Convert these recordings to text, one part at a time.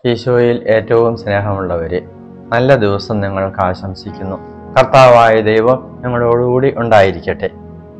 ഈശോയിൽ ഏറ്റവും സ്നേഹമുള്ളവരെ നല്ല ദിവസം നിങ്ങൾക്ക് ആശംസിക്കുന്നു കർത്താവായ ദൈവം നിങ്ങളോടുകൂടി ഉണ്ടായിരിക്കട്ടെ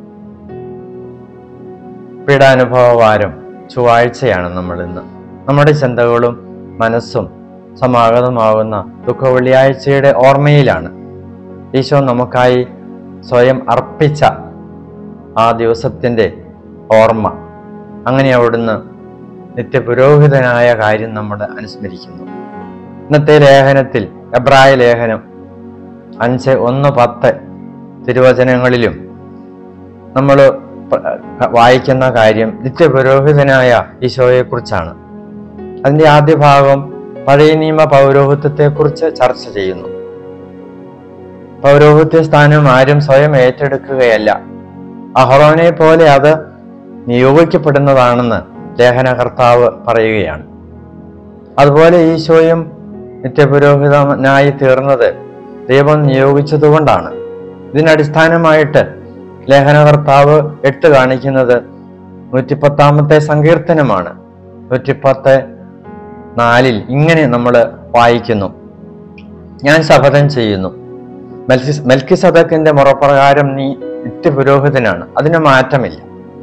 പീഡാനുഭവ വാരം ചൊവ്വാഴ്ചയാണ് നമ്മൾ ഇന്ന് നമ്മുടെ ചിന്തകളും മനസ്സും സമാഗതമാകുന്ന ദുഃഖവെള്ളിയാഴ്ചയുടെ ഓർമ്മയിലാണ് ഈശോ നമുക്കായി സ്വയം അർപ്പിച്ച ആ ദിവസത്തിൻ്റെ ഓർമ്മ അങ്ങനെ അവിടുന്ന് നിത്യപുരോഹിതനായ കാര്യം നമ്മൾ അനുസ്മരിക്കുന്നു ഇന്നത്തെ ലേഖനത്തിൽ എബ്രായ ലേഖനം അഞ്ച് ഒന്ന് പത്ത് തിരുവചനങ്ങളിലും നമ്മൾ വായിക്കുന്ന കാര്യം നിത്യപുരോഹിതനായ ഈശോയെക്കുറിച്ചാണ് അതിൻ്റെ ആദ്യ ഭാഗം പഴയ നിയമ പൗരോഹിത്യത്തെക്കുറിച്ച് ചർച്ച ചെയ്യുന്നു പൗരോഹിത്യ സ്ഥാനം ആരും സ്വയം ഏറ്റെടുക്കുകയല്ല അഹ്റോനെ പോലെ അത് നിയോഗിക്കപ്പെടുന്നതാണെന്ന് ലേഖനകർത്താവ് പറയുകയാണ് അതുപോലെ ഈശോയും നിത്യപുരോഹിതനായി തീർന്നത് ദൈവം നിയോഗിച്ചതുകൊണ്ടാണ് ഇതിനടിസ്ഥാനമായിട്ട് ലേഖനകർത്താവ് എട്ട് കാണിക്കുന്നത് നൂറ്റിപ്പത്താമത്തെ സങ്കീർത്തനമാണ് നൂറ്റിപ്പത്ത് നാലിൽ ഇങ്ങനെ നമ്മൾ വായിക്കുന്നു ഞാൻ ശപഥം ചെയ്യുന്നു മെൽക്കി മെൽക്കിസദക്കിന്റെ മുറപ്രകാരം നീ നിത്യപുരോഹിതനാണ് അതിന് മാറ്റമില്ല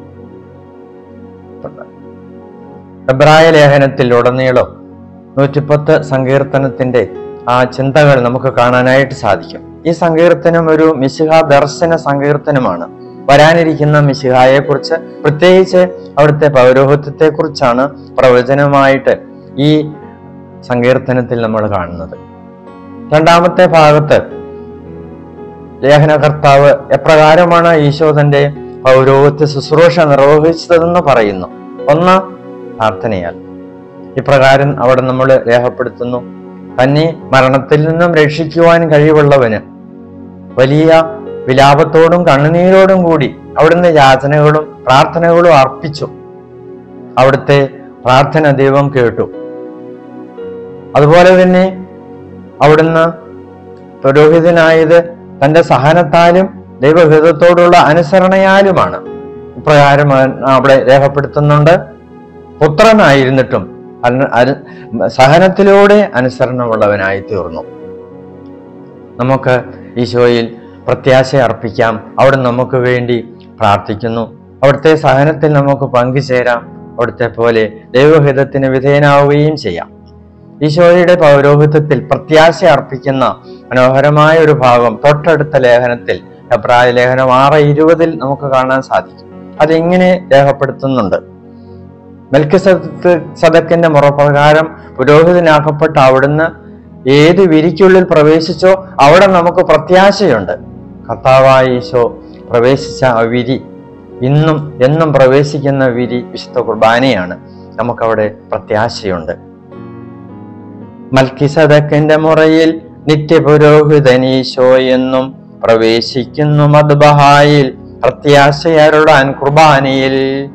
എബ്രായ ലേഖനത്തിൽ ഉടനീളം നൂറ്റിപ്പത്ത് സങ്കീർത്തനത്തിന്റെ ആ ചിന്തകൾ നമുക്ക് കാണാനായിട്ട് സാധിക്കും ഈ സങ്കീർത്തനം ഒരു മിശിഹ ദർശന സങ്കീർത്തനമാണ് വരാനിരിക്കുന്ന മിശിഹായെ കുറിച്ച് പ്രത്യേകിച്ച് അവിടുത്തെ പൗരോഹിത്യത്തെ കുറിച്ചാണ് പ്രവചനമായിട്ട് ഈ സങ്കീർത്തനത്തിൽ നമ്മൾ കാണുന്നത് രണ്ടാമത്തെ ഭാഗത്ത് ലേഖനകർത്താവ് എപ്രകാരമാണ് ഈശോ തന്റെ പൗരോഹിത്യ ശുശ്രൂഷ നിർവഹിച്ചതെന്ന് പറയുന്നു ഒന്ന് പ്രാർത്ഥനയാൽ ഇപ്രകാരം അവിടെ നമ്മൾ രേഖപ്പെടുത്തുന്നു തന്നെ മരണത്തിൽ നിന്നും രക്ഷിക്കുവാൻ കഴിവുള്ളവന് വലിയ വിലാപത്തോടും കണ്ണുനീരോടും കൂടി അവിടുന്ന് യാചനകളും പ്രാർത്ഥനകളും അർപ്പിച്ചു അവിടുത്തെ പ്രാർത്ഥന ദൈവം കേട്ടു അതുപോലെ തന്നെ അവിടുന്ന് പുരോഹിതനായത് തന്റെ സഹനത്താലും ദൈവഹിതത്തോടുള്ള അനുസരണയാലുമാണ് ഇപ്രകാരം അവിടെ രേഖപ്പെടുത്തുന്നുണ്ട് പുത്രനായിരുന്നിട്ടും സഹനത്തിലൂടെ അനുസരണമുള്ളവനായി തീർന്നു നമുക്ക് ഈശോയിൽ പ്രത്യാശ അർപ്പിക്കാം അവിടെ നമുക്ക് വേണ്ടി പ്രാർത്ഥിക്കുന്നു അവിടുത്തെ സഹനത്തിൽ നമുക്ക് പങ്കുചേരാം അവിടുത്തെ പോലെ ദൈവഹിതത്തിന് വിധേയനാവുകയും ചെയ്യാം ഈശോയുടെ പൗരോഹിത്യത്തിൽ പ്രത്യാശ അർപ്പിക്കുന്ന മനോഹരമായ ഒരു ഭാഗം തൊട്ടടുത്ത ലേഖനത്തിൽ എബ്രായ ലേഖനം ആറ് ഇരുപതിൽ നമുക്ക് കാണാൻ സാധിക്കും അതിങ്ങനെ രേഖപ്പെടുത്തുന്നുണ്ട് മെൽക്ക് സദക്കിന്റെ മുറപ്രകാരം പുരോഹിതനാക്കപ്പെട്ട അവിടുന്ന് ഏത് വിരിക്കുള്ളിൽ പ്രവേശിച്ചോ അവിടെ നമുക്ക് പ്രത്യാശയുണ്ട് കർത്താവായ ഈശോ പ്രവേശിച്ച ആ വിരി ഇന്നും എന്നും പ്രവേശിക്കുന്ന വിരി വിശുദ്ധ കുർബാനയാണ് നമുക്കവിടെ പ്രത്യാശയുണ്ട് മൽക്കിസദക്കിന്റെ മുറയിൽ നിത്യപുരോഹിതനീശോ എന്നും പ്രവേശിക്കുന്നു മദ്ബഹായിൽ പ്രത്യാശയരുടാൻ കുർബാനയിൽ